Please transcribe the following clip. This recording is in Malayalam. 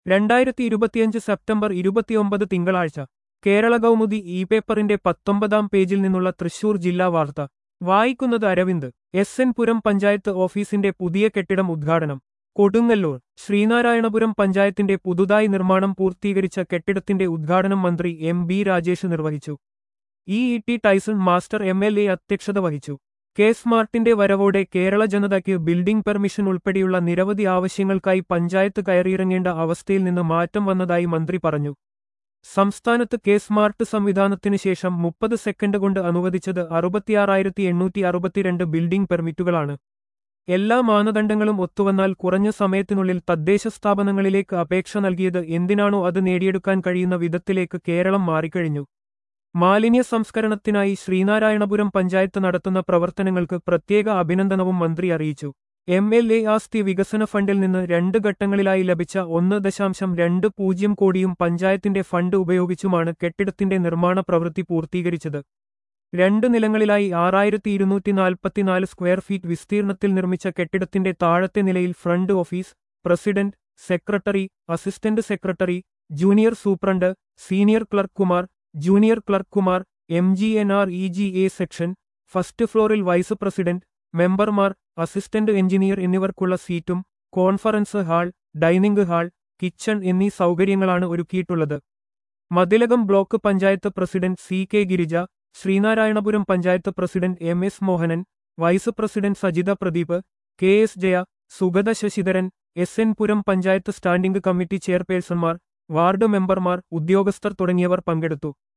രണ്ടായിരത്തി ഇരുപത്തിയഞ്ച് സെപ്റ്റംബർ ഇരുപത്തിയൊമ്പത് തിങ്കളാഴ്ച കേരള കൗമുദി ഇ പേപ്പറിന്റെ പത്തൊമ്പതാം പേജിൽ നിന്നുള്ള തൃശൂർ ജില്ലാ വാർത്ത വായിക്കുന്നത് അരവിന്ദ് എസ് എൻ പുരം പഞ്ചായത്ത് ഓഫീസിന്റെ പുതിയ കെട്ടിടം ഉദ്ഘാടനം കൊടുങ്ങല്ലൂർ ശ്രീനാരായണപുരം പഞ്ചായത്തിന്റെ പുതുതായി നിർമ്മാണം പൂർത്തീകരിച്ച കെട്ടിടത്തിന്റെ ഉദ്ഘാടനം മന്ത്രി എം ബി രാജേഷ് നിർവഹിച്ചു E E T Tyson master M L A അധ്യക്ഷത വഹിച്ചു കെ സ്മാർട്ടിന്റെ വരവോടെ കേരള ജനതയ്ക്ക് ബിൽഡിംഗ് പെർമിഷൻ ഉൾപ്പെടെയുള്ള നിരവധി ആവശ്യങ്ങൾക്കായി പഞ്ചായത്ത് കയറിയിറങ്ങേണ്ട അവസ്ഥയിൽ നിന്ന് മാറ്റം വന്നതായി മന്ത്രി പറഞ്ഞു സംസ്ഥാനത്ത് കെ സ്മാർട്ട് സംവിധാനത്തിനു ശേഷം മുപ്പത് സെക്കൻഡ് കൊണ്ട് അനുവദിച്ചത് അറുപത്തിയാറായിരത്തി എണ്ണൂറ്റി അറുപത്തിരണ്ട് ബിൽഡിംഗ് പെർമിറ്റുകളാണ് എല്ലാ മാനദണ്ഡങ്ങളും ഒത്തുവന്നാൽ കുറഞ്ഞ സമയത്തിനുള്ളിൽ തദ്ദേശ സ്ഥാപനങ്ങളിലേക്ക് അപേക്ഷ നൽകിയത് എന്തിനാണോ അത് നേടിയെടുക്കാൻ കഴിയുന്ന വിധത്തിലേക്ക് കേരളം മാറിക്കഴിഞ്ഞു മാലിന്യ സംസ്കരണത്തിനായി ശ്രീനാരായണപുരം പഞ്ചായത്ത് നടത്തുന്ന പ്രവർത്തനങ്ങൾക്ക് പ്രത്യേക അഭിനന്ദനവും മന്ത്രി അറിയിച്ചു എം എൽ എ ആസ്തി വികസന ഫണ്ടിൽ നിന്ന് രണ്ട് ഘട്ടങ്ങളിലായി ലഭിച്ച ഒന്ന് ദശാംശം രണ്ട് പൂജ്യം കോടിയും പഞ്ചായത്തിന്റെ ഫണ്ട് ഉപയോഗിച്ചുമാണ് കെട്ടിടത്തിന്റെ നിർമ്മാണ പ്രവൃത്തി പൂർത്തീകരിച്ചത് രണ്ട് നിലങ്ങളിലായി ആറായിരത്തി ഇരുന്നൂറ്റി നാൽപ്പത്തിനാല് സ്ക്വയർ ഫീറ്റ് വിസ്തീർണത്തിൽ നിർമ്മിച്ച കെട്ടിടത്തിന്റെ താഴത്തെ നിലയിൽ front office president secretary assistant secretary junior superintendent senior ക്ലർക്കുമാർ ജൂനിയർ ക്ലർക്കുമാർ M G N R E G A section first ഫ്ലോറിൽ വൈസ് പ്രസിഡന്റ് മെമ്പർമാർ അസിസ്റ്റന്റ് എഞ്ചിനീയർ എന്നിവർക്കുള്ള സീറ്റും conference hall dining hall kitchen എന്നീ സൗകര്യങ്ങളാണ് ഒരുക്കിയിട്ടുള്ളത് Mathilakam block panchayat president C K Girija Sreenarayanapuram panchayat president M S Mohanan vice president Sajitha Pradeep K S Jaya Sugatha Sasidharan S N Puram panchayat standing committee ചെയർപേഴ്സൺമാർ ward മെമ്പർമാർ ഉദ്യോഗസ്ഥർ തുടങ്ങിയവർ പങ്കെടുത്തു